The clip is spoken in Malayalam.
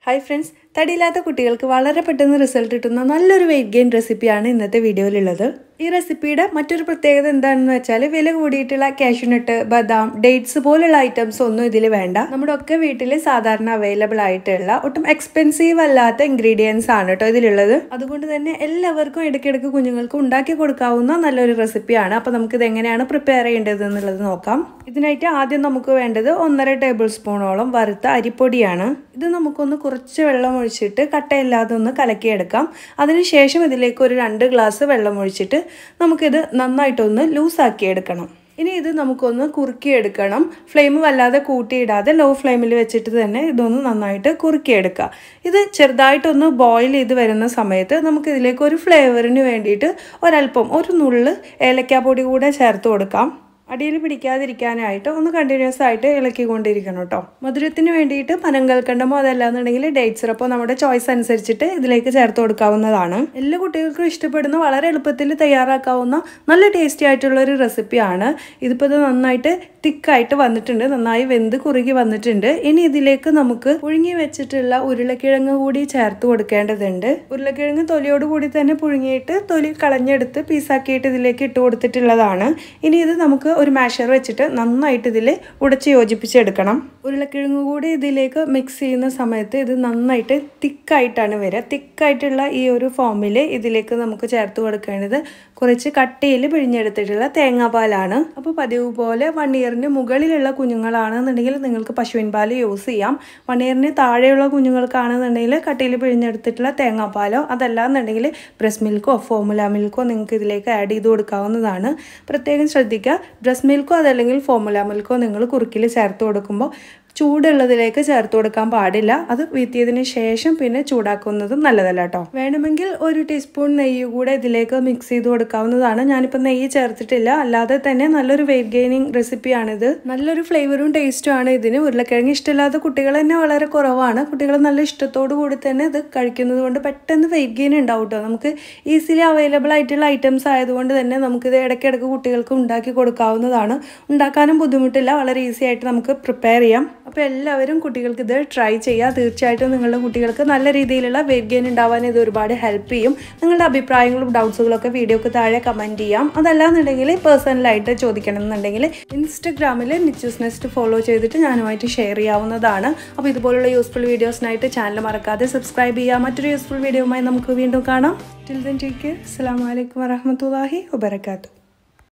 ഹായ് ഫ്രണ്ട്സ് തടിയില്ലാത്ത കുട്ടികൾക്ക് വളരെ പെട്ടെന്ന് റിസൾട്ട് കിട്ടുന്ന നല്ലൊരു വെയിറ്റ് ഗെയിൻ റെസിപ്പിയാണ് ഇന്നത്തെ വീഡിയോയിലുള്ളത് ഈ റെസിപ്പിയുടെ മറ്റൊരു പ്രത്യേകത എന്താണെന്ന് വെച്ചാൽ വില കൂടിയിട്ടുള്ള കാഷ്യൂനട്ട് ബദാം ഡേറ്റ്സ് പോലുള്ള ഐറ്റംസ് ഒന്നും ഇതിൽ വേണ്ട നമ്മുടെ ഒക്കെ വീട്ടിൽ സാധാരണ അവൈലബിൾ ആയിട്ടുള്ള ഒട്ടും എക്സ്പെൻസീവ് അല്ലാത്ത ഇൻഗ്രീഡിയൻസ് ആണ് കേട്ടോ ഇതിലുള്ളത് അതുകൊണ്ട് തന്നെ എല്ലാവർക്കും ഇടയ്ക്കിടയ്ക്ക് കുഞ്ഞുങ്ങൾക്ക് ഉണ്ടാക്കി കൊടുക്കാവുന്ന നല്ലൊരു റെസിപ്പിയാണ് അപ്പോൾ നമുക്കിത് എങ്ങനെയാണ് പ്രിപ്പയർ ചെയ്യേണ്ടത് എന്നുള്ളത് നോക്കാം ഇതിനായിട്ട് ആദ്യം നമുക്ക് വേണ്ടത് ഒന്നര ടേബിൾ സ്പൂണോളം വറുത്ത അരിപ്പൊടിയാണ് ഇത് നമുക്കൊന്ന് കുറച്ച് വെള്ളം ഒഴിച്ചിട്ട് കട്ടയില്ലാതെ ഒന്ന് കലക്കിയെടുക്കാം അതിനുശേഷം ഇതിലേക്ക് ഒരു രണ്ട് ഗ്ലാസ് വെള്ളം ഒഴിച്ചിട്ട് നമുക്കിത് നന്നായിട്ടൊന്ന് ലൂസാക്കി എടുക്കണം ഇനി ഇത് നമുക്കൊന്ന് കുറുക്കിയെടുക്കണം ഫ്ലെയിം വല്ലാതെ കൂട്ടിയിടാതെ ലോ ഫ്ലെയിമിൽ വെച്ചിട്ട് തന്നെ ഇതൊന്ന് നന്നായിട്ട് കുറുക്കിയെടുക്കുക ഇത് ചെറുതായിട്ടൊന്ന് ബോയിൽ ചെയ്ത് വരുന്ന സമയത്ത് നമുക്ക് ഇതിലേക്ക് ഒരു ഫ്ലേവറിന് വേണ്ടിയിട്ട് ഒരല്പം ഒരു നുള്ള് ഏലക്കാപ്പൊടി കൂടെ ചേർത്ത് കൊടുക്കാം അടിയിൽ പിടിക്കാതിരിക്കാനായിട്ട് ഒന്ന് കണ്ടിന്യൂസ് ആയിട്ട് ഇളക്കിക്കൊണ്ടിരിക്കണം കേട്ടോ മധുരത്തിന് വേണ്ടിയിട്ട് പനങ്കൽക്കണ്ടമോ അതല്ലാന്നുണ്ടെങ്കിൽ ഡേറ്റ് സിറപ്പോ നമ്മുടെ ചോയ്സ് അനുസരിച്ചിട്ട് ഇതിലേക്ക് ചേർത്ത് കൊടുക്കാവുന്നതാണ് എല്ലാ കുട്ടികൾക്കും ഇഷ്ടപ്പെടുന്ന വളരെ എളുപ്പത്തിൽ തയ്യാറാക്കാവുന്ന നല്ല ടേസ്റ്റി ആയിട്ടുള്ള ഒരു റെസിപ്പിയാണ് ഇതിപ്പോൾ ഇത് നന്നായിട്ട് തിക്കായിട്ട് വന്നിട്ടുണ്ട് നന്നായി വെന്ത് കുറുകി വന്നിട്ടുണ്ട് ഇനി ഇതിലേക്ക് നമുക്ക് പുഴുങ്ങി വെച്ചിട്ടുള്ള ഉരുളക്കിഴങ്ങ് കൂടി ചേർത്ത് കൊടുക്കേണ്ടതുണ്ട് ഉരുളക്കിഴങ്ങ് തൊലിയോട് കൂടി തന്നെ പുഴുങ്ങിയിട്ട് തൊലി കളഞ്ഞെടുത്ത് പീസാക്കിയിട്ട് ഇതിലേക്ക് ഇട്ട് കൊടുത്തിട്ടുള്ളതാണ് ഇനി ഇത് നമുക്ക് ഒരു മാഷർ വെച്ചിട്ട് നന്നായിട്ട് ഇതിൽ ഉടച്ച് യോജിപ്പിച്ചെടുക്കണം ഉരുളക്കിഴങ്ങ് കൂടി ഇതിലേക്ക് മിക്സ് ചെയ്യുന്ന സമയത്ത് ഇത് നന്നായിട്ട് തിക്കായിട്ടാണ് വരിക തിക്കായിട്ടുള്ള ഈ ഒരു ഫോമിൽ ഇതിലേക്ക് നമുക്ക് ചേർത്ത് കൊടുക്കേണ്ടത് കുറച്ച് കട്ടിയിൽ പിഴിഞ്ഞെടുത്തിട്ടുള്ള തേങ്ങാപ്പാലാണ് അപ്പോൾ പതിവ് പോലെ വൺ ഇയറിന് മുകളിലുള്ള കുഞ്ഞുങ്ങളാണെന്നുണ്ടെങ്കിൽ നിങ്ങൾക്ക് പശുവിൻ പാൽ യൂസ് ചെയ്യാം വൺ ഇയറിന് താഴെയുള്ള കുഞ്ഞുങ്ങൾക്കാണെന്നുണ്ടെങ്കിൽ കട്ടിയിൽ പിഴിഞ്ഞെടുത്തിട്ടുള്ള തേങ്ങാപ്പാലോ അതല്ലാന്നുണ്ടെങ്കിൽ ബ്രസ്റ്റ് മിൽക്കോ ഫോമുല മിൽക്കോ നിങ്ങൾക്ക് ഇതിലേക്ക് ആഡ് ചെയ്ത് കൊടുക്കാവുന്നതാണ് പ്രത്യേകം ശ്രദ്ധിക്കുക ബ്രസ്റ്റ് മിൽക്കോ അതല്ലെങ്കിൽ ഫോമുല മിൽക്കോ നിങ്ങൾ കുറുക്കിൽ ചേർത്ത് കൊടുക്കുമ്പോൾ ചൂടുള്ളതിലേക്ക് ചേർത്ത് കൊടുക്കാൻ പാടില്ല അത് വീത്തിയതിന് ശേഷം പിന്നെ ചൂടാക്കുന്നതും നല്ലതല്ല കേട്ടോ വേണമെങ്കിൽ ഒരു ടീസ്പൂൺ നെയ്യ് കൂടെ ഇതിലേക്ക് മിക്സ് ചെയ്ത് കൊടുക്കാവുന്നതാണ് ഞാനിപ്പോൾ നെയ്യ് ചേർത്തിട്ടില്ല അല്ലാതെ തന്നെ നല്ലൊരു വെയിറ്റ് ഗെയിനിങ് റെസിപ്പിയാണിത് നല്ലൊരു ഫ്ലേവറും ടേസ്റ്റും ആണ് ഇതിന് ഉരുളക്കിഴങ്ങ് ഇഷ്ടമില്ലാത്ത കുട്ടികൾ തന്നെ വളരെ കുറവാണ് കുട്ടികൾ നല്ല ഇഷ്ടത്തോടു കൂടി തന്നെ ഇത് കഴിക്കുന്നത് കൊണ്ട് പെട്ടെന്ന് വെയിറ്റ് ഗെയിൻ ഉണ്ടാവും കേട്ടോ നമുക്ക് ഈസിലി അവൈലബിൾ ആയിട്ടുള്ള ഐറ്റംസ് ആയതുകൊണ്ട് തന്നെ നമുക്കിത് ഇടയ്ക്കിടയ്ക്ക് കുട്ടികൾക്ക് ഉണ്ടാക്കി കൊടുക്കാവുന്നതാണ് ഉണ്ടാക്കാനും ബുദ്ധിമുട്ടില്ല വളരെ ഈസി ആയിട്ട് നമുക്ക് പ്രിപ്പയർ ചെയ്യാം അപ്പോൾ എല്ലാവരും കുട്ടികൾക്ക് ഇത് ട്രൈ ചെയ്യുക തീർച്ചയായിട്ടും നിങ്ങളുടെ കുട്ടികൾക്ക് നല്ല രീതിയിലുള്ള വെയിറ്റ് ഗെയിൻ ഉണ്ടാവാൻ ഇത് ഒരുപാട് ഹെൽപ്പ് ചെയ്യും നിങ്ങളുടെ അഭിപ്രായങ്ങളും ഡൗട്ട്സുകളും ഒക്കെ വീഡിയോക്ക് താഴെ കമൻറ്റ് ചെയ്യാം അതല്ലാന്നുണ്ടെങ്കിൽ പേഴ്സണലായിട്ട് ചോദിക്കണം എന്നുണ്ടെങ്കിൽ ഇൻസ്റ്റഗ്രാമിൽ നിച്ചൂസ് നെസ്റ്റ് ഫോളോ ചെയ്തിട്ട് ഞാനുമായിട്ട് ഷെയർ ചെയ്യാവുന്നതാണ് അപ്പോൾ ഇതുപോലുള്ള യൂസ്ഫുൾ വീഡിയോസിനായിട്ട് ചാനൽ മറക്കാതെ സബ്സ്ക്രൈബ് ചെയ്യുക മറ്റൊരു യൂസ്ഫുൾ വീഡിയോയുമായി നമുക്ക് വീണ്ടും കാണാം ടിൽ ദൻ ടേക്ക് കെയർ അസ്സാം വലൈക്കും വരഹമത്തല്ലാഹി വബർക്കാത്തു